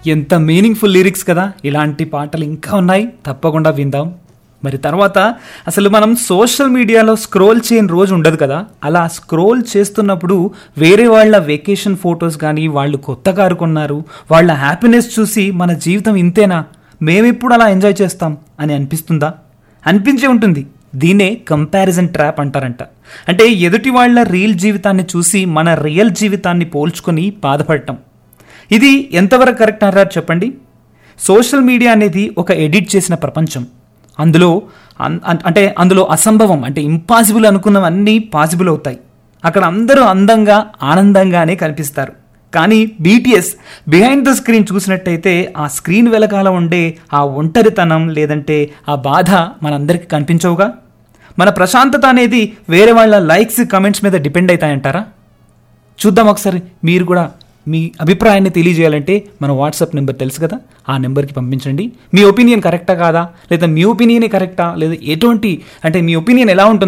ఎంత meaningful lyrics కదా ఇలాంటి పాటలు ఇంకా ఉన్నాయి తప్పకుండా విందాం మరి తర్వాత అసలు మనం సోషల్ మీడియాలో స్క్రోల్ చేయని రోజు ఉండదు కదా అలా స్క్రోల్ చేస్తున్నప్పుడు వేరే వాళ్ళ వెకేషన్ ఫొటోస్ కానీ వాళ్ళు కొత్త కారు కొన్నారు వాళ్ళ హ్యాపీనెస్ చూసి మన జీవితం ఇంతేనా మేమెప్పుడు అలా ఎంజాయ్ చేస్తాం అని అనిపిస్తుందా అనిపించే ఉంటుంది దీనే కంపారిజన్ ట్రాప్ అంటారంట అంటే ఎదుటి వాళ్ళ రియల్ జీవితాన్ని చూసి మన రియల్ జీవితాన్ని పోల్చుకొని బాధపడటం ఇది ఎంతవరకు కరెక్ట్ అంటారు చెప్పండి సోషల్ మీడియా అనేది ఒక ఎడిట్ చేసిన ప్రపంచం అందులో అన్- అన్- అంటే అందులో అసంభవం అంటే ఇంపాసిబుల్ అనుకున్నవన్నీ పాసిబుల్ అవుతాయి అక్కడ అందరూ అందంగా ఆనందంగానే కనిపిస్తారు కానీ బీటీఎస్ బిహైండ్ ద స్క్రీన్ చూసినట్టయితే ఆ స్క్రీన్ వెనకాల ఉండే ఆ ఒంటరితనం లేదంటే ఆ బాధ మనందరికీ కనిపించవుగా మన ప్రశాంతత అనేది వేరే వాళ్ళ లైక్స్ కమెంట్స్ మీద డిపెండ్ అవుతాయంటారా చూద్దాం ఒకసారి మీరు కూడా మీ అభిప్రాయాన్ని తెలియజేయాలంటే మన వాట్సాప్ నెంబర్ తెలుసు కదా ఆ నెంబర్కి పంపించండి మీ ఒపీనియన్ కరెక్టా కాదా లేదా మీ ఒపీనియనే కరెక్టా లేదా ఎటువంటి అంటే మీ ఒపీనియన్ ఎలా ఉంటుంది